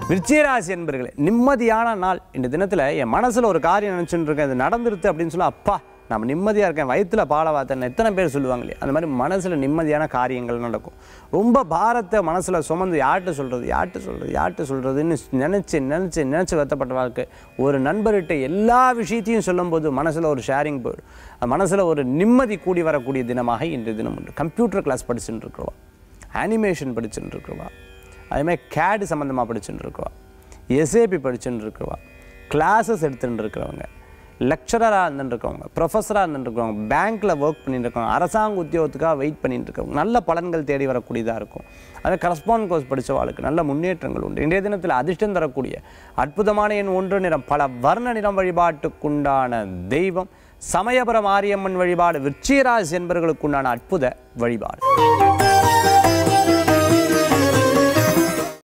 விருச்சிகராசி என்பர்களே நிம்மதியான நாள் இந்த தினத்தில் என் மனசில் ஒரு காரியம் நினச்சிட்டு இருக்கேன் இது நடந்துருது அப்படின்னு சொல்ல அப்பா நம்ம நிம்மதியாக இருக்கேன் வயிற்றுல பாலை வாத்தேன் எத்தனை பேர் சொல்லுவாங்க இல்லையா அந்த மாதிரி மனசில் நிம்மதியான காரியங்கள் நடக்கும் ரொம்ப பாரத்தை மனசில் சுமந்து யார்கிட்ட சொல்கிறது யார்கிட்ட சொல்கிறது யார்கிட்ட சொல்கிறதுன்னு நினச்சி நினச்சி நினச்சி வருத்தப்பட்ட வாழ்க்கை ஒரு நண்பர்கிட்ட எல்லா விஷயத்தையும் சொல்லும்போது மனசில் ஒரு ஷேரிங் போயிடும் மனசில் ஒரு நிம்மதி கூடி வரக்கூடிய தினமாக இன்றைய தினம் உண்டு கம்ப்யூட்டர் கிளாஸ் படிச்சுட்டு இருக்கிறவா அனிமேஷன் படிச்சுட்டு இருக்கிறவா அதேமாதிரி கேடு சம்மந்தமாக படிச்சுட்டு இருக்கிறவா எஸ்ஏபி படிச்சுட்டு இருக்கிறவா கிளாஸஸ் எடுத்துட்டு இருக்கிறவங்க லெக்சரராக இருந்துருக்கவங்க ப்ரொஃபஸராக இருந்துருக்கவங்க பேங்க்கில் ஒர்க் பண்ணிட்டு இருக்கவங்க அரசாங்க உத்தியோகத்துக்காக வெயிட் பண்ணிட்டு இருக்கவங்க நல்ல பலன்கள் தேடி வரக்கூடியதாக இருக்கும் அதே கரஸ்பாண்ட் கோர்ஸ் படித்தவாளுக்கு நல்ல முன்னேற்றங்கள் உண்டு இன்றைய தினத்தில் அதிர்ஷ்டம் தரக்கூடிய அற்புதமான எண் ஒன்று நிறம் பல வர்ண நிறம் வழிபாட்டுக்குண்டான தெய்வம் சமயபுர மாரியம்மன் வழிபாடு விருச்சிகராசி என்பவர்களுக்குண்டான அற்புத வழிபாடு